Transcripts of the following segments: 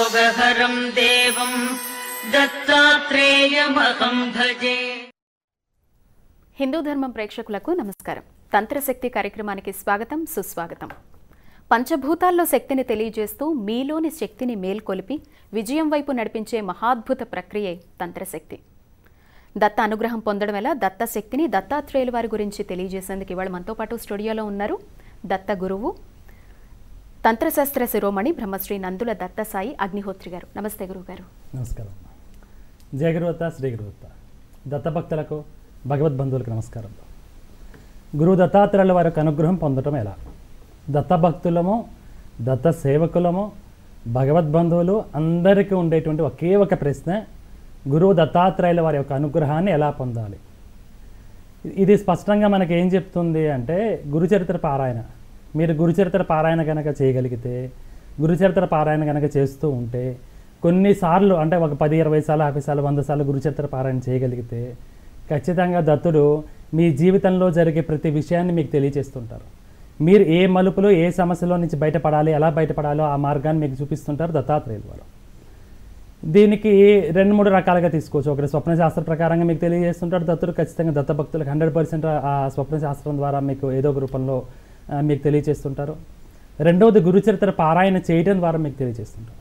रोगहरं देवं दत्तात्रेयमहं भजे హిందూ ధర్మం ప్రేక్షకులకు నమస్కారం తంత్రశక్తి కార్యక్రమానికి స్వాగతం సుస్వాగతం పంచభూతాల్లో శక్తిని తెలియజేస్తూ మీలోని శక్తిని మేల్కొలిపి విజయం వైపు నడిపించే మహాద్భుత ప్రక్రియే తంత్రశక్తి దత్త అనుగ్రహం పొందడం ఎలా దత్త శక్తిని దత్తాత్రేయుల వారి గురించి తెలియజేసేందుకు ఇవాళ మనతో పాటు స్టూడియోలో ఉన్నారు దత్త గురువు తంత్రశాస్త్ర శిరోమణి బ్రహ్మశ్రీ నందుల దత్త సాయి అగ్నిహోత్రి గారు నమస్తే గురువు గారు నమస్కారం జయ గురువత్త శ్రీ గురువత్త దత్తభక్తులకు భగవద్బంధువులకు నమస్కారం గురువు దత్తాత్రేయుల వారి యొక్క అనుగ్రహం పొందటం ఎలా దత్తభక్తులము దత్త సేవకులము భగవద్బంధువులు అందరికీ ఉండేటువంటి ఒకే ఒక ప్రశ్న గురువు దత్తాత్రేయుల వారి యొక్క అనుగ్రహాన్ని ఎలా పొందాలి ఇది స్పష్టంగా మనకి ఏం చెప్తుంది అంటే గురుచరిత్ర పారాయణ మీరు గురుచరిత్ర పారాయణ కనుక చేయగలిగితే గురుచరిత్ర పారాయణ కనుక చేస్తూ ఉంటే కొన్నిసార్లు అంటే ఒక పది ఇరవై సార్లు యాభై సార్లు వంద సార్లు గురుచరిత్ర పారాయణ చేయగలిగితే ఖచ్చితంగా దత్తుడు మీ జీవితంలో జరిగే ప్రతి విషయాన్ని మీకు తెలియజేస్తుంటారు మీరు ఏ మలుపులో ఏ సమస్యలో నుంచి బయటపడాలి ఎలా బయటపడాలో ఆ మార్గాన్ని మీకు చూపిస్తుంటారు దత్తాత్రేయులు వారు దీనికి రెండు మూడు రకాలుగా తీసుకోవచ్చు ఒకటి స్వప్న శాస్త్ర ప్రకారంగా మీకు తెలియజేస్తుంటాడు దత్తుడు ఖచ్చితంగా దత్త భక్తులకు హండ్రెడ్ పర్సెంట్ ఆ స్వప్న శాస్త్రం ద్వారా మీకు ఏదో ఒక రూపంలో ఆ, మీకు తెలియజేస్తుంటారు రెండవది గురుచరిత్ర పారాయణ చేయడం ద్వారా మీకు తెలియజేస్తుంటారు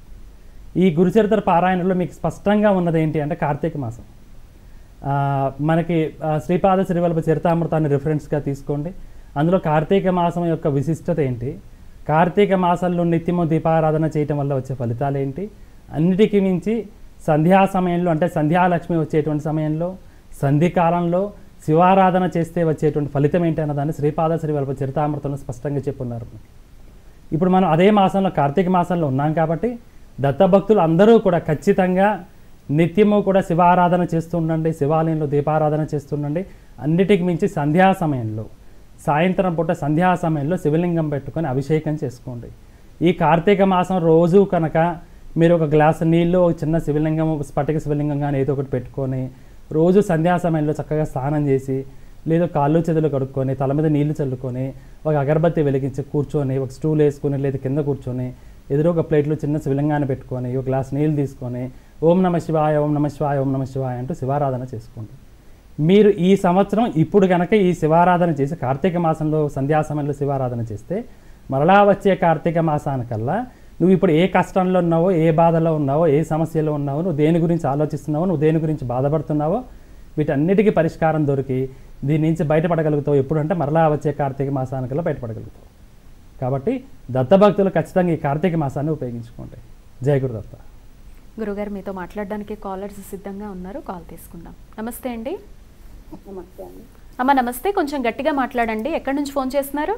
ఈ గురుచరిత్ర పారాయణలో మీకు స్పష్టంగా ఉన్నది ఏంటి అంటే కార్తీక మాసం ఆ, మనకి ఆ, శ్రీపాద శ్రీవల్లభ చరితామృతాన్ని రిఫరెన్స్గా తీసుకోండి అందులో కార్తీక మాసం యొక్క విశిష్టత ఏంటి కార్తీక మాసంలో నిత్యము దీపారాధన చేయటం వల్ల వచ్చే ఫలితాలు ఏంటి అన్నిటికీ మించి సంధ్యా సమయంలో అంటే సంధ్యాలక్ష్మి వచ్చేటువంటి సమయంలో సంధి కాలంలో శివారాధన చేస్తే వచ్చేటువంటి ఫలితం ఏంటి అన్నదాన్ని శ్రీపాద శ్రీవల్లభ చరితామృతంలో స్పష్టంగా చెప్పున్నారు ఇప్పుడు మనం అదే మాసంలో కార్తీక మాసంలో ఉన్నాం కాబట్టి దత్తభక్తులు అందరూ కూడా ఖచ్చితంగా నిత్యము కూడా శివారాధన చేస్తుండండి శివాలయంలో దీపారాధన చేస్తుండండి అన్నిటికి మించి సంధ్యా సమయంలో సాయంత్రం పూట సంధ్యా సమయంలో శివలింగం పెట్టుకొని అభిషేకం చేసుకోండి ఈ కార్తీక మాసం రోజు కనుక మీరు ఒక గ్లాసు నీళ్ళు ఒక చిన్న శివలింగం స్ఫటిక శివలింగం కానీ ఏదో ఒకటి పెట్టుకొని రోజు సంధ్యా సమయంలో చక్కగా స్నానం చేసి లేదా కాళ్ళు చేతులు కడుక్కొని తల మీద నీళ్లు చల్లుకొని ఒక అగరబత్తి వెలిగించి కూర్చొని ఒక స్టూల్ వేసుకొని లేదా కింద కూర్చొని ఎదురు ఒక ప్లేట్లో చిన్న శివలింగాన్ని పెట్టుకొని ఒక గ్లాస్ నీళ్ళు తీసుకొని ఓం నమ శివాయ ఓం నమ శివాయ ఓం నమ శివాయ అంటూ శివారాధన చేసుకోండి మీరు ఈ సంవత్సరం ఇప్పుడు కనుక ఈ శివారాధన చేసి కార్తీక మాసంలో సంధ్యా సమయంలో శివారాధన చేస్తే మరలా వచ్చే కార్తీక మాసానికల్లా నువ్వు ఇప్పుడు ఏ కష్టంలో ఉన్నావో ఏ బాధలో ఉన్నావో ఏ సమస్యలో ఉన్నావో నువ్వు దేని గురించి ఆలోచిస్తున్నావో నువ్వు దేని గురించి బాధపడుతున్నావో వీటన్నిటికీ పరిష్కారం దొరికి దీని నుంచి బయటపడగలుగుతావు ఎప్పుడంటే మరలా వచ్చే కార్తీక మాసానికల్లా బయటపడగలుగుతావు కాబట్టి దత్తభక్తులు ఖచ్చితంగా ఈ కార్తీక మాసాన్ని ఉపయోగించుకోండి జయ గురుదత్త గురుగారు మీతో మాట్లాడడానికి కాలర్స్ సిద్ధంగా ఉన్నారు కాల్ తీసుకుందాం నమస్తే అండి నమస్తే అండి అమ్మ నమస్తే కొంచెం గట్టిగా మాట్లాడండి ఎక్కడి నుంచి ఫోన్ చేస్తున్నారు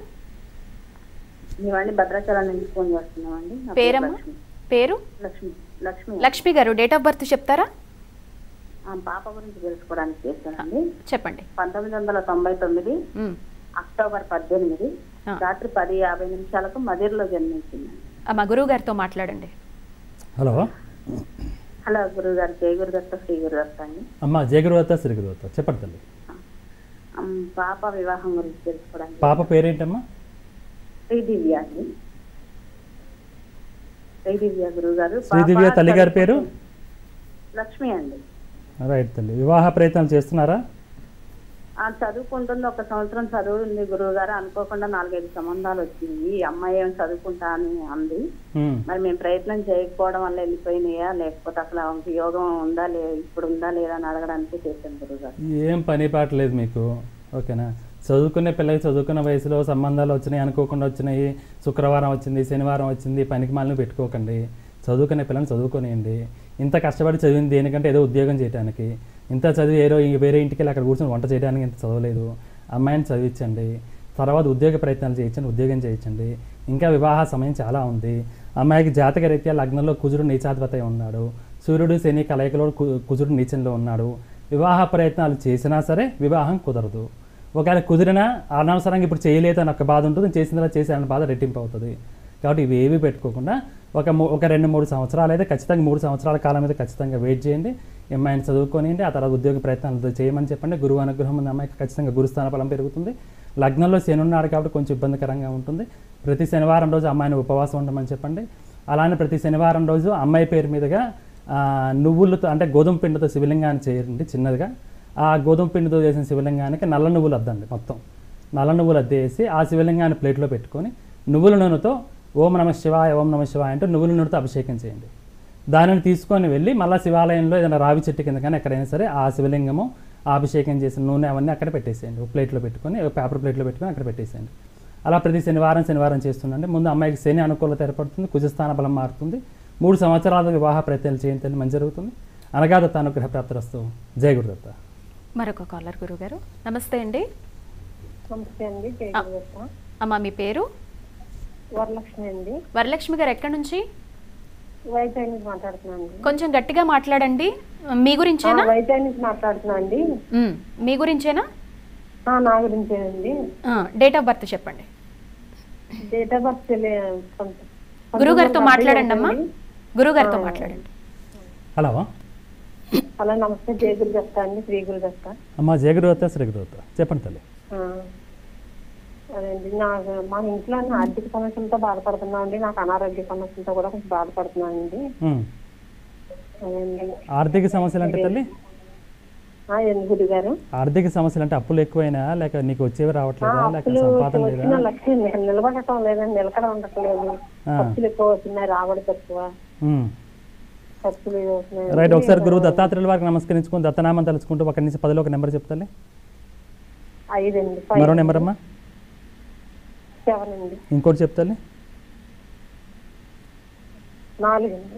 మేమండి భద్రాచలం నుంచి ఫోన్ చేస్తున్నామండి నా పేరు పేరమ్మా లక్ష్మి పేరు లక్ష్మి లక్ష్మి లక్ష్మి గారు డేట్ ఆఫ్ బర్త్ చెప్తారా ఆ పాప గురించి తెలుసుకోవడానికి చేశానండి చెప్పండి పంతొమ్మిది వందల తొంభై తొమ్మిది ఉమ్. అక్టోబర్ పద్దెనిమిది ఆ. రాత్రి పది యాభై నిమిషాలకు మదిర్లో జన్మించిందండి అమ్మ గురువు గారితో మాట్లాడండి హలో హలో గురువు గారు జయ గురుదత్త శ్రీ గురుదత్త అండి అమ్మ జయ గురుదత్త శ్రీ గురుదత్త చెప్పండి తల్లి అమ్, పాప వివాహం గురించి తెలుసుకోవడానికి పాప పేరేంటమ్మా శ్రీ దివ్య అండి శ్రీ దివ్య గురువు గారు శ్రీ దివ్య తల్లి గారి పేరు లక్ష్మి అండి రైట్ తల్లి వివాహ ప్రయత్నాలు చేస్తున్నారా ఆ చదువుకుంటుంది ఒక సంవత్సరం చదువు ఉంది గురువు గారు అనుకోకుండా నాలుగైదు సంబంధాలు వచ్చినాయి ఈ అమ్మాయి ఏం చదువుకుంటా అని అంది ఉమ్. మరి మేము ప్రయత్నం చేయకపోవడం వల్ల వెళ్ళిపోయినాయా లేకపోతే అసలు ఆమెకి యోగం ఉందా లే ఇప్పుడు ఉందా లేదా అని అడగడానికి చేశాను గురువు గారు ఏం పని పాట లేదు మీకు ఓకేనా చదువుకునే పిల్లకి చదువుకున్న వయసులో సంబంధాలు వచ్చినాయి అనుకోకుండా వచ్చినాయి శుక్రవారం వచ్చింది శనివారం వచ్చింది పనికి మాలను పెట్టుకోకండి చదువుకునే పిల్లని చదువుకొనియండి ఇంత కష్టపడి చదివింది దేనికంటే ఏదో ఉద్యోగం చేయడానికి ఇంత చదివి ఏదో ఇంక వేరే ఇంటికి వెళ్ళి అక్కడ కూర్చొని వంట చేయడానికి ఇంత చదవలేదు అమ్మాయిని చదివించండి తర్వాత ఉద్యోగ ప్రయత్నాలు చేయించండి ఉద్యోగం చేయించండి ఇంకా వివాహ సమయం చాలా ఉంది అమ్మాయికి జాతక రీత్యా లగ్నంలో కుజుడు నీచాధిపతి అయి ఉన్నాడు సూర్యుడు శని కలయికలో కు- కుజుడు నీచంలో ఉన్నాడు వివాహ ప్రయత్నాలు చేసినా సరే వివాహం కుదరదు ఒకవేళ కుదిరినా అనవసరంగా ఇప్పుడు చేయలేదు అని ఒక బాధ ఉంటుంది చేసిన తర్వాత చేసానని బాధ రెట్టింపు అవుతుంది కాబట్టి ఇవి ఏవి పెట్టుకోకుండా ఒక మూ- ఒక రెండు మూడు సంవత్సరాలు అయితే ఖచ్చితంగా మూడు సంవత్సరాల కాలం మీద ఖచ్చితంగా వెయిట్ చేయండి అమ్మాయిని చదువుకోనియండి ఆ తర్వాత ఉద్యోగ ప్రయత్నాలు చేయమని చెప్పండి గురువు అనుగ్రహం ఉన్న అమ్మాయికి ఖచ్చితంగా గురుస్థాన బలం పెరుగుతుంది లగ్నంలో శని ఉన్నాడు కాబట్టి కొంచెం ఇబ్బందికరంగా ఉంటుంది ప్రతి శనివారం రోజు అమ్మాయిని ఉపవాసం ఉండమని చెప్పండి అలానే ప్రతి శనివారం రోజు అమ్మాయి పేరు మీదుగా ఆ, నువ్వులతో అంటే గోధుమ పిండితో శివలింగాన్ని చేయండి చిన్నదిగా ఆ గోధుమ పిండితో చేసిన శివలింగానికి నల్ల నువ్వులు అద్దండి మొత్తం నల్ల నువ్వులు అద్దేసి ఆ శివలింగాన్ని ప్లేట్లో పెట్టుకొని నువ్వుల నూనెతో ఓం నమ శివాయ ఓం నమ శివాయ అంటూ నువ్వుల నూనెతో అభిషేకం చేయండి దానిని తీసుకొని వెళ్ళి మళ్ళీ శివాలయంలో ఏదైనా రావి చెట్టు కింద కానీ ఎక్కడైనా సరే ఆ శివలింగము ఆ అభిషేకం చేసిన నూనె అవన్నీ అక్కడ పెట్టేసేయండి ఒక ప్లేట్లో పెట్టుకొని ఒక పేపర్ ప్లేట్లో పెట్టుకొని అక్కడ పెట్టేసేయండి అలా ప్రతి శనివారం శనివారం చేస్తుండండి ముందు అమ్మాయికి శని అనుకూలత ఏర్పడుతుంది కుజస్థాన బలం మారుతుంది మూడు సంవత్సరాల వివాహ ప్రయత్నాలు చేయండి మంచి జరుగుతుంది అనగాదత్త అనుగ్రహ ప్రాప్తిరస్తు జయ గురుదత్త మరొక కాలర్ గురుగారు నమస్తే అండి నమస్తే అండి జై ఆ. గురుదత్త అమ్మ మీ పేరు వరలక్ష్మి అండి వరలక్ష్మి గారు ఎక్కడి నుంచి వైజాగ్ నుంచి మాట్లాడుతున్నాను అండి కొంచెం గట్టిగా మాట్లాడండి మీ గురించేనా వైజాగ్ నుంచి మాట్లాడుతున్నా అండి మ్, మీ గురించేనా ఆ, నా గురించేనండి డేట్ ఆఫ్ బర్త్ చెప్పండి డేట్ ఆఫ్ బర్త్ తెలియ కొంత- గురుగారితో పంతొమ్మిది మాట్లాడండి అమ్మా అండి. గురుగారితో మాట్లాడండి హలో హలో నమస్తే జయ గురుదత్త అండి శ్రీ గురుదత్త అమ్మ జయ గురుదత్త శ్రీ గురుదత్త చెప్పండి తల్లి ఆ, అదండి నాకు మా ఇంట్లో ఆర్థిక సమస్యలతో బాధపడుతున్నాం అండి నాకు అనారోగ్య సమస్యలతో కూడా కొంచెం బాధపడుతున్నాను అండి ఉమ్. అదండి ఆర్థిక సమస్యలు అంటే తల్లి ఆ, ఏంది గురుగారు ఆర్థిక సమస్యలు అంటే అప్పులు ఎక్కువైనా లేక నీకు వచ్చేవి ఆ, రావట్లేదా లేక అప్పులు సంపాదన వచ్చిన లేదా లక్ష్యం నిలబడటం లేదండి నిలకడ ఉండట్లేదు ఆ. ఖర్చులు ఎక్కువ వస్తున్నాయి రాబడి తక్కువ ఉమ్. ఖర్చులు ఇవి అవుతున్నాయి రైట్ ఒకసారి గురువు దత్తాత్రేయుల వారికి నమస్కరించుకుని దత్తనామం తలుచుకుంటూ ఒకరి నుంచి పదిలో ఒక నెంబర్ చెప్తాలి ఐదండి మరో నెంబర్ అమ్మా సెవెన్ అండి ఇంకోటి చెప్తాలి నాలుగండి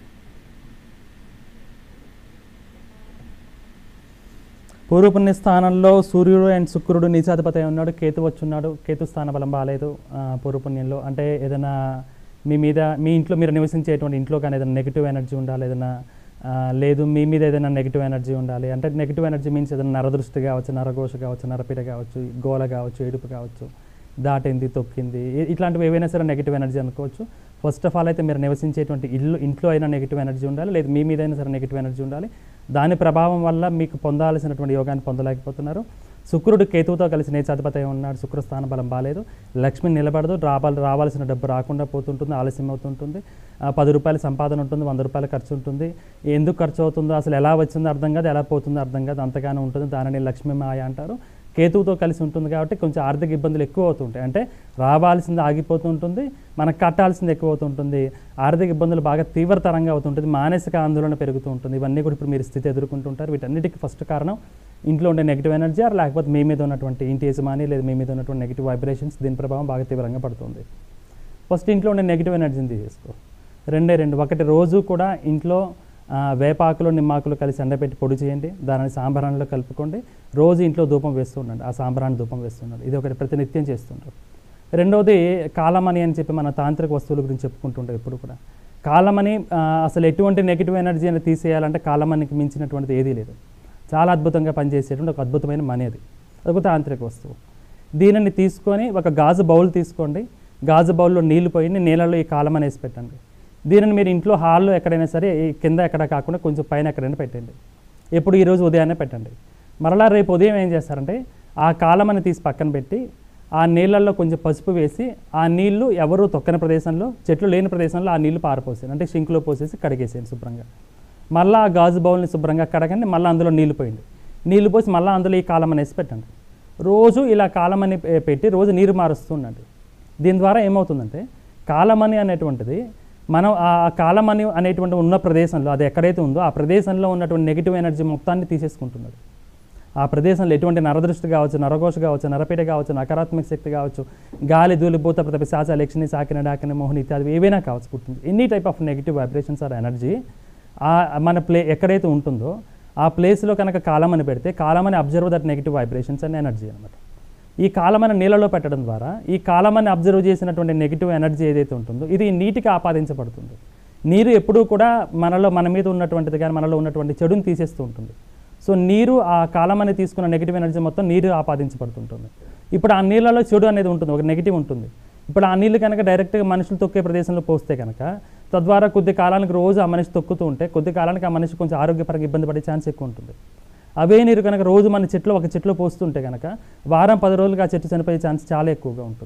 పూర్వపుణ్య స్థానంలో సూర్యుడు అండ్ శుక్రుడు నీచాధిపతి అయి ఉన్నాడు కేతు వచ్చున్నాడు కేతు స్థాన బలం బాగాలేదు ఆ, పూర్వపుణ్యంలో అంటే ఏదైనా మీ మీద మీ ఇంట్లో మీరు నివసించేటువంటి ఇంట్లో కానీ ఏదైనా నెగిటివ్ ఎనర్జీ ఉండాలి ఏదైనా ఆ, లేదు మీ మీద ఏదైనా నెగిటివ్ ఎనర్జీ ఉండాలి అంటే నెగిటివ్ ఎనర్జీ మీన్స్ ఏదైనా నరదృష్టి కావచ్చు నరఘోష కావచ్చు నరపీడ కావచ్చు గోల కావచ్చు ఏడుపు కావచ్చు దాటింది తొక్కింది ఇ- ఇట్లాంటివి ఏవైనా సరే నెగిటివ్ ఎనర్జీ అనుకోవచ్చు ఫస్ట్ ఆఫ్ ఆల్ అయితే మీరు నివసించేటువంటి ఇల్లు ఇంట్లో అయినా నెగిటివ్ ఎనర్జీ ఉండాలి లేదు మీ మీద అయినా సరే నెగిటివ్ ఎనర్జీ ఉండాలి దాని ప్రభావం వల్ల మీకు పొందాల్సినటువంటి యోగాన్ని పొందలేకపోతున్నారు శుక్రుడు కేతువుతో కలిసి నేచాధిపతి అయి ఉన్నాడు శుక్ర స్థాన బలం బాలేదు లక్ష్మి నిలబడదు రావాలి రావాల్సిన డబ్బు రాకుండా పోతుంటుంది ఆలస్యం అవుతుంటుంది ఆ, పది రూపాయల సంపాదన ఉంటుంది వంద రూపాయల ఖర్చు ఉంటుంది ఎందుకు ఖర్చు అవుతుందో అసలు ఎలా వచ్చిందో అర్థం కాదు ఎలా పోతుందో అర్థం కాదు అంతగానే ఉంటుంది దానిని లక్ష్మీ మాయ అంటారు కేతువుతో కలిసి ఉంటుంది కాబట్టి కొంచెం ఆర్థిక ఇబ్బందులు ఎక్కువ అవుతుంటాయి అంటే రావాల్సింది ఆగిపోతుంటుంది మనకు కట్టాల్సింది ఎక్కువ అవుతుంటుంది ఆర్థిక ఇబ్బందులు బాగా తీవ్రతరంగా అవుతుంటుంది మానసిక ఆందోళన పెరుగుతూ ఉంటుంది ఇవన్నీ కూడా ఇప్పుడు మీరు స్థితి ఎదుర్కొంటుంటారు వీటన్నిటికీ ఫస్ట్ కారణం ఇంట్లో ఉండే నెగిటివ్ ఎనర్జీ ఆర్ లేకపోతే మీ మీద ఉన్నటువంటి ఇంటి యజమాని లేదా మీ మీద ఉన్నటువంటి నెగిటివ్ వైబ్రేషన్స్ దీని ప్రభావం బాగా తీవ్రంగా పడుతుంది ఫస్ట్ ఇంట్లో ఉండే నెగిటివ్ ఎనర్జీని తీసేసుకో రెండే రెండు ఒకటి రోజు కూడా ఇంట్లో ఆ, వేపాకులు నిమ్మాకులు కలిసి ఎండబెట్టి పొడి చేయండి దానిని సాంబ్రాణిలో కలుపుకోండి రోజు ఇంట్లో ధూపం వేస్తూ ఉండండి ఆ సాంబ్రాణి ధూపం వేస్తున్నాడు ఇది ఒకటి ప్రతినిత్యం చేస్తుంటారు రెండవది కాలమని అని చెప్పి మన తాంత్రిక వస్తువుల గురించి చెప్పుకుంటుంటాం ఎప్పుడు కూడా కాలమని ఆ, అసలు ఎటువంటి నెగిటివ్ ఎనర్జీ అని తీసేయాలంటే కాలమనికి మించినటువంటిది ఏదీ లేదు చాలా అద్భుతంగా పనిచేసేటువంటి ఒక అద్భుతమైన మనీ అది అదొక తాంత్రిక వస్తువు దీనిని తీసుకొని ఒక గాజు బౌల్ తీసుకోండి గాజు బౌల్లో నీళ్లు పోయి నీళ్ళలో ఈ కాలం అనేసి పెట్టండి దీనిని మీరు ఇంట్లో హాల్లో ఎక్కడైనా సరే ఈ కింద ఎక్కడ కాకుండా కొంచెం పైన ఎక్కడైనా పెట్టండి ఎప్పుడు ఈరోజు ఉదయాన్నే పెట్టండి మరలా రేపు ఉదయం ఏం చేస్తారంటే ఆ కాలమని తీసి పక్కన పెట్టి ఆ నీళ్ళల్లో కొంచెం పసుపు వేసి ఆ నీళ్లు ఎవరు తొక్కని ప్రదేశంలో చెట్లు లేని ప్రదేశంలో ఆ నీళ్లు పారిపోసాను అంటే షింక్లో పోసేసి కడిగేసేయండి శుభ్రంగా మళ్ళీ ఆ గాజు బౌల్ని శుభ్రంగా కడగండి మళ్ళీ అందులో నీళ్లు పోయండి నీళ్లు పోసి మళ్ళీ అందులో ఈ కాలం అనేసి పెట్టండి రోజు ఇలా కాలమని పె- పెట్టి రోజు నీరు మారుస్తూ ఉండండి దీని ద్వారా ఏమవుతుందంటే కాలమని అనేటువంటిది మనం ఆ కాలమని అనేటువంటి ఉన్న ప్రదేశంలో అది ఎక్కడైతే ఉందో ఆ ప్రదేశంలో ఉన్నటువంటి నెగిటివ్ ఎనర్జీ మొత్తాన్ని తీసేసుకుంటున్నాడు ఆ ప్రదేశంలో ఎటువంటి నరదృష్టి కావచ్చు నరఘోష కావచ్చు నరపీట కావచ్చు నకారాత్మక శక్తి కావచ్చు గాలి ధూళి భూత ప్రతి శాస లక్ష్మి సాకిన డాకిన మోహన్ ఇత్యాది ఏవైనా కావచ్చు పుట్టింది any type of negative vibrations or energy ఆ మన ప్లే ఎక్కడైతే ఉంటుందో ఆ ప్లేస్లో కనుక కాలమని పెడితే కాలమని observe that negative vibrations and energy అనమాట ఈ కాలమని నీళ్ళలో పెట్టడం ద్వారా ఈ కాలమని అబ్జర్వ్ చేసినటువంటి నెగిటివ్ ఎనర్జీ ఏదైతే ఉంటుందో ఇది నీటికి ఆపాదించబడుతుంది నీరు ఎప్పుడూ కూడా మనలో మన మీద ఉన్నటువంటిది కానీ మనలో ఉన్నటువంటి చెడుని తీసేస్తూ ఉంటుంది సో నీరు ఆ కాలమని తీసుకున్న నెగిటివ్ ఎనర్జీ మొత్తం నీరు ఆపాదించబడుతుంటుంది ఇప్పుడు ఆ నీళ్ళలో చెడు అనేది ఉంటుంది ఒక నెగిటివ్ ఉంటుంది ఇప్పుడు ఆ నీళ్ళు కనుక డైరెక్ట్గా మనుషులు తొక్కే ప్రదేశంలో పోస్తే కనుక తద్వారా కొద్ది కాలానికి రోజు ఆ మనిషి తొక్కుతూ ఉంటే కొద్ది కాలానికి ఆ మనిషి కొంచెం ఆరోగ్యపరంగా ఇబ్బంది పడే ఛాన్స్ ఎక్కువ ఉంటుంది అవే నీరు కనుక రోజు మన చెట్లు ఒక చెట్లో పోస్తుంటే కనుక వారం పది రోజులుగా ఆ చెట్టు చనిపోయే ఛాన్స్ చాలా ఎక్కువగా ఉంటుంది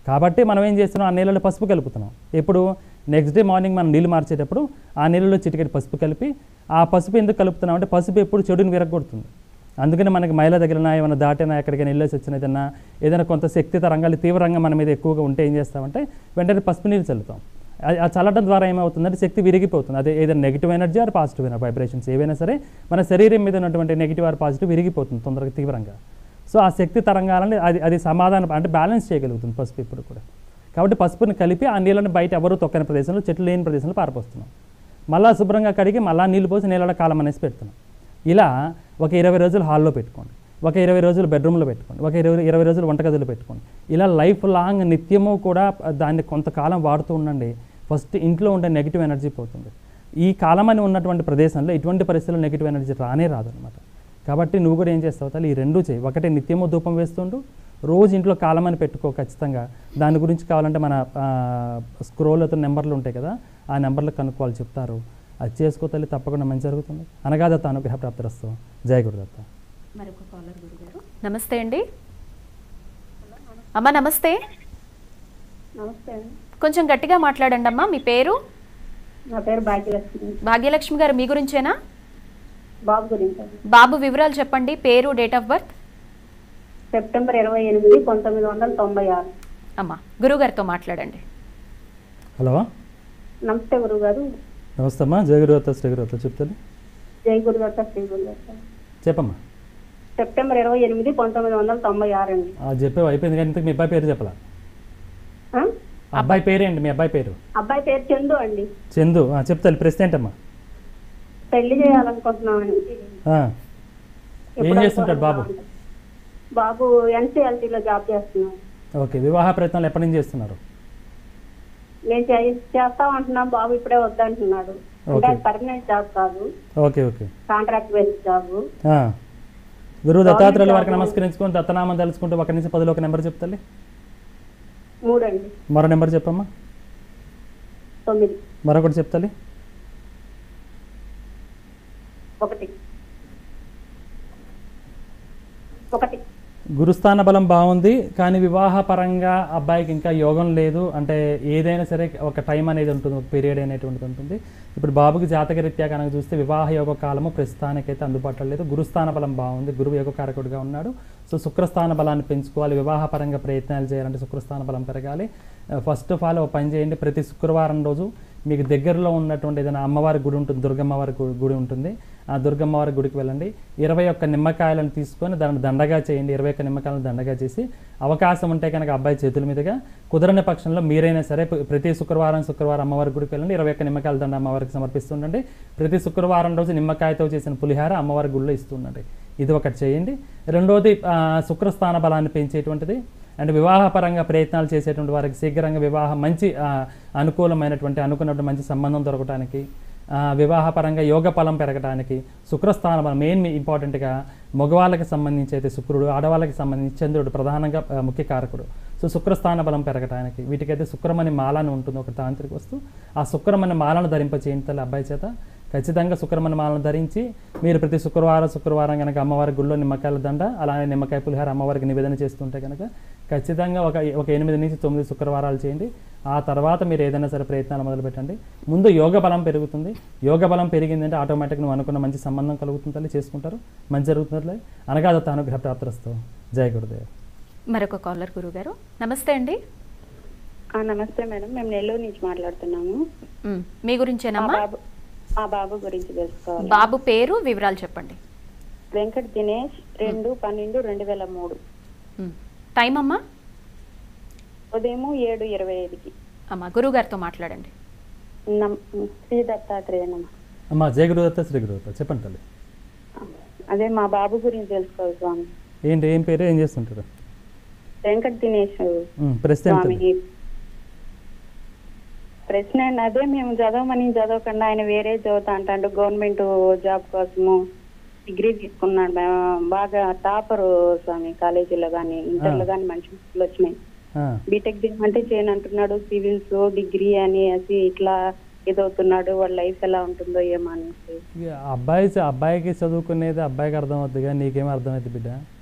కాబట్టి మనం ఏం చేస్తున్నాం ఆ నీళ్ళలో పసుపు కలుపుతున్నాం ఎప్పుడు నెక్స్ట్ డే మార్నింగ్ మనం నీళ్ళు మార్చేటప్పుడు ఆ నీళ్ళలో చిటికెట్ పసుపు కలిపి ఆ పసుపు ఎందుకు కలుపుతున్నాం అంటే పసుపు ఎప్పుడు చెడుని విరగొడుతుంది అందుకని మనకి మైల తగిలినా ఏమైనా దాటినా ఎక్కడికైనా వెళ్ళేసి వచ్చిన ఏదైనా ఏదైనా కొంత శక్తి తరంగాలు తీవ్రంగా మన మీద ఎక్కువగా ఉంటే ఏం చేస్తామంటే వెంటనే పసుపు నీళ్ళు చల్లుతాం అది ఆ చల్లడం ద్వారా ఏమవుతుందంటే శక్తి విరిగిపోతుంది అదే ఏదైనా negative energy or positive vibrations ఏవైనా సరే మన శరీరం మీద ఉన్నటువంటి నెగిటివ్ ఆర్ పాజిటివ్ విరిగిపోతుంది తొందరగా తీవ్రంగా సో ఆ శక్తి తరంగాలని అది అది సమాధానం అంటే బ్యాలెన్స్ చేయగలుగుతుంది పసుపు ఇప్పుడు కూడా కాబట్టి పసుపుని కలిపి ఆ నీళ్ళని బయట ఎవరు తొక్కని ప్రదేశంలో చెట్లు లేని ప్రదేశంలో పారపోస్తున్నాం మళ్ళా శుభ్రంగా కడిగి మళ్ళా నీళ్ళు పోసి నీళ్ళలో కాలం అనేసి పెడుతున్నాం ఇలా ఒక ఇరవై రోజులు హాల్లో పెట్టుకోండి ఒక ఇరవై రోజులు బెడ్రూమ్లో పెట్టుకోండి ఒక ఇరవై ఇరవై రోజులు వంటగదిలో పెట్టుకోండి ఇలా లైఫ్ లాంగ్ నిత్యము కూడా దాన్ని కొంతకాలం వాడుతూ ఉండండి ఫస్ట్ ఇంట్లో ఉండే నెగిటివ్ ఎనర్జీ పోతుంది ఈ కాలం అని ఉన్నటువంటి ప్రదేశంలో ఇటువంటి పరిస్థితుల్లో నెగిటివ్ ఎనర్జీ రానే రాదనమాట కాబట్టి నువ్వు కూడా ఏం చేస్తావు తల్లి ఈ రెండు చేయి ఒకటి నిత్యము ధూపం వేస్తుండు రోజు ఇంట్లో కాలం అని పెట్టుకో ఖచ్చితంగా దాని గురించి కావాలంటే మన స్క్రోల్ అవుతున్న నెంబర్లు ఉంటాయి కదా ఆ నెంబర్లు కనుక్కోవాలి చెప్తారు అది చేసుకో తల్లి తప్పకుండా మంచి జరుగుతుంది అనగాదత్త అనుగ్రహ ప్రాప్తిరస్తు జయ గురుదత్త మరొక కాలర్ గురుగారు నమస్తే అండి అమ్మ నమస్తే నమస్తే అండి కొంచెం గట్టిగా మాట్లాడండి అమ్మా మీ పేరు నా పేరు భాగ్యలక్ష్మి భాగ్యలక్ష్మి గారు మీ గురించేనా బాబు గురించి అండి. బాబు వివరాలు చెప్పండి పేరు డేట్ ఆఫ్ బర్త్ సెప్టెంబర్ ఇరవై ఎనిమిది పంతొమ్మిది వందల తొంభై ఆరు అమ్మా గురుగారితో మాట్లాడండి హలో నమస్తే గురుగారు నమస్తే అమ్మా జయ గురుదత్త శ్రీ గురుదత్త చెప్తాను జై గురుదత్త శ్రీ గురుదత్త చెప్పమ్మా సెప్టెంబర్ ఇరవై ఎనిమిది పంతొమ్మిది వందల తొంభై ఆరు అండి ఆ, చెప్పావు అయిపోయింది కానీ ఇంతకు మీ అబ్బాయి పేరు చెప్పలా ఆ? అబ్బాయి పేరేంటి మీ అబ్బాయి పేరు అబ్బాయి పేరు చందు అండి చందు ఆ, చెప్తాను ప్రశ్న ఏంటమ్మా పెళ్లి చేయాలనుకుంటున్నామండి ఆ, ఏం ఎప్పుడు చేస్తుంటాడు బాబు అనుకుంటున్నామండి? బాబు ఎన్సీఎల్టీలో జాబ్ చేస్తున్నాం ఓకే వివాహ ప్రయత్నాలు ఎప్పటి నుంచి చేస్తున్నారు నేను చే- చేస్తామంటున్నాం బాబు ఇప్పుడే వద్దంటున్నాడు అంటే ఓకే. పర్మనెంట్ జాబ్ కాదు okay okay contract based job ఆ. గురువు దత్తాత్రేయుల వారికి నమస్కరించుకొని దత్తనామం తెలుసుకుంటూ ఒకటి నుంచి పదిలో ఒక నెంబర్ చెప్తాలి మూడండి మరో నెంబర్ చెప్పమ్మా తొమ్మిది మరొకటి చెప్తాలి ఒకటి ఒకటి గురుస్థాన బలం బాగుంది కానీ వివాహ పరంగా అబ్బాయికి ఇంకా యోగం లేదు అంటే ఏదైనా సరే ఒక టైం అనేది ఉంటుంది ఒక పీరియడ్ అనేటువంటిది ఉంటుంది ఇప్పుడు బాబుకి జాతక రీత్యా కనుక చూస్తే వివాహ యోగ కాలము ప్రస్తుతానికైతే అందుబాటులో లేదు గురుస్థాన బలం బాగుంది గురువు యోగ కారకుడిగా ఉన్నాడు సో శుక్రస్థాన బలాన్ని పెంచుకోవాలి వివాహ పరంగా ప్రయత్నాలు చేయాలంటే శుక్రస్థాన బలం పెరగాలి ఫస్ట్ ఆఫ్ ఆల్ ఒక పని చేయండి ప్రతి శుక్రవారం రోజు మీకు దగ్గరలో ఉన్నటువంటి ఏదైనా అమ్మవారి గుడి ఉంటుంది దుర్గమ్మవారి గు- గుడి ఉంటుంది ఆ దుర్గమ్మవారి గుడికి వెళ్ళండి ఇరవై ఒక్క నిమ్మకాయలను తీసుకొని దాన్ని దండగా చేయండి ఇరవై ఒక్క నిమ్మకాయలను దండగా చేసి అవకాశం ఉంటే కనుక అబ్బాయి చేతుల మీదుగా కుదరని పక్షంలో మీరైనా సరే ప్ర- ప్రతి శుక్రవారం శుక్రవారం అమ్మవారి గుడికి వెళ్ళండి ఇరవై ఒక్క నిమ్మకాయల దండ అమ్మవారికి సమర్పిస్తుండండి ప్రతి శుక్రవారం రోజు నిమ్మకాయతో చేసిన పులిహార అమ్మవారి గుడిలో ఇస్తుండండి ఇది ఒకటి చేయండి రెండోది ఆ, శుక్రస్థాన బలాన్ని పెంచేటువంటిది అండ్ వివాహపరంగా ప్రయత్నాలు చేసేటువంటి వారికి శీఘ్రంగా వివాహం మంచి ఆ, అనుకూలమైనటువంటి అనుకున్నటువంటి మంచి సంబంధం దొరకటానికి ఆ, వివాహపరంగా యోగ ఫలం పెరగడానికి శుక్రస్థాన బలం మెయిన్ ఇంపార్టెంట్గా మగవాళ్ళకి సంబంధించి అయితే శుక్రుడు ఆడవాళ్ళకి సంబంధించి చంద్రుడు ప్రధానంగా ఆ, ముఖ్య కారకుడు సో శుక్రస్థాన బలం పెరగటానికి వీటికైతే శుక్రమని మాల అని ఉంటుంది ఒక తాంత్రిక వస్తువు ఆ శుక్రమని మాలను ధరింప చేయండి తల్లి అబ్బాయి చేత ఖచ్చితంగా శుక్రమని మాలను ధరించి మీరు ప్రతి శుక్రవారం శుక్రవారం కనుక అమ్మవారి గుళ్ళో నిమ్మకాయల దండ అలానే నిమ్మకాయ పులిహార అమ్మవారికి నివేదన చేస్తుంటే కనుక ఖచ్చితంగా ఒక ఒక ఎనిమిది నుంచి తొమ్మిది శుక్రవారాలు చేయండి ఆ తర్వాత మీరు ఏదైనా సరే ప్రయత్నాలు మొదలు పెట్టండి ముందు యోగ బలం పెరుగుతుంది యోగ బలం పెరిగిందంటే ఆటోమేటిక్ నువ్వు అనుకున్న మంచి సంబంధం కలుగుతుంది తల్లి చేసుకుంటారు మంచి జరుగుతుంది అనగా దత్త అనుగ్రహ ప్రాప్తిరస్తూ జయ గురుదేవ్ మరొక కాలర్ గురుగారు నమస్తే అండి ఆ, నమస్తే మేడం మేము నెల్లూరు నుంచి మాట్లాడుతున్నాము మ్, మీ మా గురించేనమ్మా బాబు మా బాబు గురించి తెలుసుకోవాలి బాబు పేరు వివరాలు చెప్పండి వెంకట్ దినేష్ రెండు పన్నెండు రెండు వేల మూడు మ్, టైం అమ్మా ఉదయం ఏడు ఇరవై ఐదుకి అమ్మా గురుగారితో మాట్లాడండి నమ్ శ్రీ దత్తాత్రేయ నమ అమ్మా జయ గురుదత్త శ్రీ గురుదత్త చెప్పండి తల్లి అదే మా బాబు గురించి తెలుసుకోవాలి స్వామి ఏంటి ఏం పేరు ఏం చేస్తుంటారు వెంకట్ దినేష్ ఉమ్, ప్రశ్న ఏంటి స్వామి తల్లి? ప్రశ్న ఏంటి అదే మేము చదవమని చదవకుండా ఆయన వేరే చదువుతా అంటాడు గవర్నమెంట్ జాబ్ కోసము డిగ్రీ తీసుకున్నాడు బా- బాగా టాపర్ స్వామి కాలేజీలో కానీ ఇంటర్లో కానీ మంచి మార్కులు వచ్చినాయి ఆ, బీటెక్ చేయమంటే చేయను అంటున్నాడు సివిల్స్ డిగ్రీ అని అది ఇట్లా ఎదవుతున్నాడు వాళ్ళ లైఫ్ ఎలా ఉంటుందో ఏమో అనేసి ఇక అబ్బాయి చ- అబ్బాయికి చదువుకునేది అబ్బాయికి అర్థం అవుతుంది కానీ నీకేం అర్థమవుతుంది బిడ్డ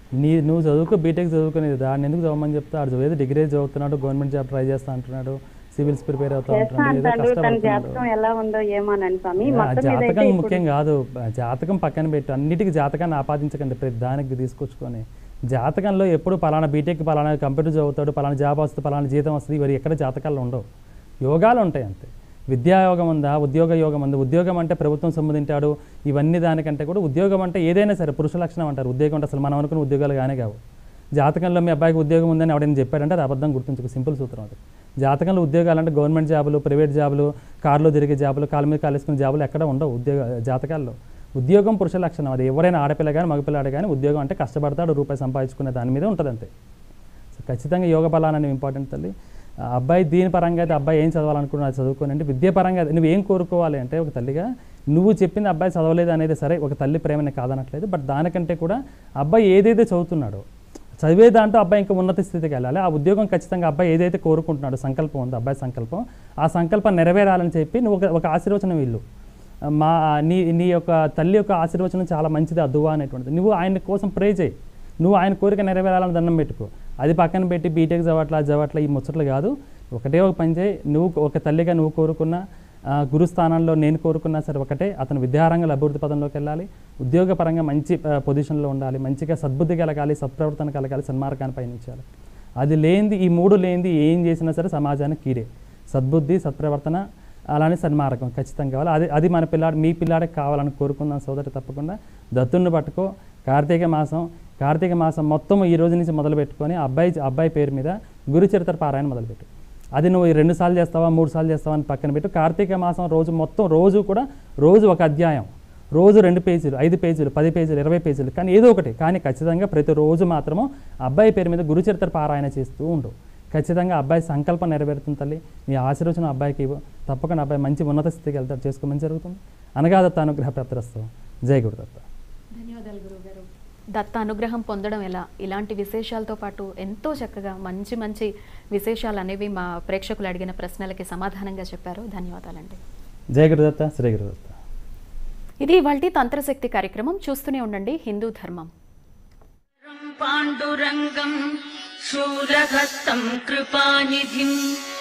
నీ నువ్వు చదువుకో బీటెక్ చదువుకునేది దాన్ని ఎందుకు చదవమని చెప్తా ఆడు ఏదో డిగ్రీ చదువుతున్నాడు గవర్నమెంట్ జాబ్ ట్రై చేస్తా అంటున్నాడు సివిల్స్ ప్రిపేర్ అవుతా చేస్తా ఉంటున్నాడు ఏదో అంటాడు తన కష్టపడుతున్నాడు జాతకం ఎలా ఉందో ఏమోనని స్వామి ఆ మొత్తం మీద అయితే జాతకం ఇప్పుడు ముఖ్యం కాదు ఆ జాతకం పక్కన పెట్టు అన్నిటికీ జాతకాన్ని ఆపాదించకండి ప్రతి దానికి తీసుకొచ్చుకొని జాతకంలో ఎప్పుడు పలానా బీటెక్ పలానా కంప్యూటర్ చదువుతాడు పలానా జాబ్ వస్తుంది పలానా జీతం వస్తుంది ఇవి ఎక్కడ జాతకాలు ఉండవు యోగాలు ఉంటాయి అంతే విద్యాయోగం ఉందా ఉద్యోగ యోగం ఉందా ఉద్యోగం అంటే ప్రభుత్వం సొమ్ము తింటాడు ఇవన్నీ దానికంటే కూడా ఉద్యోగం అంటే ఏదైనా సరే పురుష లక్షణం అంటారు ఉద్యోగం అంటే అసలు మనం అనుకున్న ఉద్యోగాలు కానీ కావు జాతకంలో మీ అబ్బాయికి ఉద్యోగం ఉందని ఎవడైనా చెప్పాడంటే అది అబద్ధం గుర్తుంచుకో సింపుల్ సూత్రం అది జాతకంలో ఉద్యోగాలు అంటే గవర్నమెంట్ జాబులు ప్రైవేట్ జాబులు కార్లో తిరిగే జాబులు కాళ్ళ మీద కాలేసుకునే జాబులు ఎక్కడ ఉండవు ఉద్యోగ జాతకాల్లో ఉద్యోగం పురుష లక్షణం అది ఎవరైనా ఆడపిల్ల కానీ మగపిల్లాడు కానీ ఉద్యోగం అంటే కష్టపడతాడు రూపాయి సంపాదించుకునే దాని మీదే ఉంటుంది అంతే సో ఖచ్చితంగా యోగ బలాన్ని అనేవి ఇంపార్టెంట్ తల్లి ఆ అబ్బాయి దీని పరంగా అయితే అబ్బాయి ఏం చదవాలనుకున్నా అది చదువుకోని అంటే విద్య పరంగా అయితే నువ్వు ఏం కోరుకోవాలి అంటే ఒక తల్లిగా నువ్వు చెప్పింది అబ్బాయి చదవలేదు అనేది సరే ఒక తల్లి ప్రేమని కాదనట్లేదు బట్ దానికంటే కూడా అబ్బాయి ఏదైతే చదువుతున్నాడో చదివే దాంట్లో అబ్బాయి ఇంకా ఉన్నత స్థితికి వెళ్ళాలి ఆ ఉద్యోగం ఖచ్చితంగా అబ్బాయి ఏదైతే కోరుకుంటున్నాడో సంకల్పం ఉందో అబ్బాయి సంకల్పం ఆ సంకల్పం నెరవేరాలని చెప్పి నువ్వు ఒక ఒక ఆశీర్వచనం ఇల్లు మా నీ నీ యొక్క తల్లి యొక్క ఆశీర్వచనం చాలా మంచిది అద్దువా అనేటువంటిది నువ్వు ఆయన కోసం ప్రే చేయి నువ్వు ఆయన కోరిక నెరవేరాలని దండం పెట్టుకో అది పక్కన పెట్టి బీటెక్ చదవట్లా చదవట్లా ఈ ముచ్చట్లు కాదు ఒకటే ఒక పని చేయి నువ్వు ఒక తల్లిగా నువ్వు కోరుకున్న ఆ, గురుస్థానంలో నేను కోరుకున్నా సరే ఒకటే అతను విద్యారంగంలో అభివృద్ధి పదంలోకి వెళ్ళాలి ఉద్యోగపరంగా మంచి ఆ, పొజిషన్లో ఉండాలి మంచిగా సద్బుద్ధి కలగాలి సత్ప్రవర్తన కలగాలి సన్మార్గాన్ని పయనించాలి అది లేనిది ఈ మూడు లేనిది ఏం చేసినా సరే సమాజానికి కీడే సద్బుద్ధి సత్ప్రవర్తన అలానే సన్మార్గం ఖచ్చితంగా కావాలి అది అది మన పిల్లాడు మీ పిల్లాడికి కావాలని కోరుకుందాం సోదరి తప్పకుండా దత్తుని పట్టుకో కార్తీక మాసం కార్తీక మాసం మొత్తం ఈ రోజు నుంచి మొదలు పెట్టుకొని అబ్బాయి అబ్బాయి పేరు మీద గురు చరిత్ర పారాయణ మొదలుపెట్టు అది నువ్వు ఈ రెండు సార్లు చేస్తావా మూడు సార్లు చేస్తావా అని పక్కన పెట్టు కార్తీక మాసం రోజు మొత్తం రోజు కూడా రోజు ఒక అధ్యాయం రోజు రెండు పేజీలు ఐదు పేజీలు పది పేజీలు ఇరవై పేజీలు కానీ ఏదో ఒకటి కానీ ఖచ్చితంగా ప్రతిరోజు మాత్రము అబ్బాయి పేరు మీద గురుచరిత్ర పారాయణ చేస్తూ ఉండు ఖచ్చితంగా అబ్బాయి సంకల్పం నెరవేరుతుంది తల్లి నీ ఆశీర్వచనం అబ్బాయికి ఇవ్వు తప్పకుండా అబ్బాయి మంచి ఉన్నత స్థితికి వెళ్తాడు చేసుకోమని జరుగుతుంది అనగాదత్త అనుగ్రహ ప్రాప్తిరస్తాం జై గురుదత్త ధన్యవాదాలు గురువుగారు దత్త అనుగ్రహం పొందడం ఎలా ఇలాంటి విశేషాలతో పాటు ఎంతో చక్కగా మంచి మంచి విశేషాలు అనేవి మా ప్రేక్షకులు అడిగిన ప్రశ్నలకి సమాధానంగా చెప్పారు ధన్యవాదాలండి జై గురుదత్త శ్రీ గురుదత్త ఇది ఇవాల్టి తంత్రశక్తి కార్యక్రమం చూస్తూనే ఉండండి హిందూ ధర్మం పాండురంగం శూలహస్తం కృపానిధిం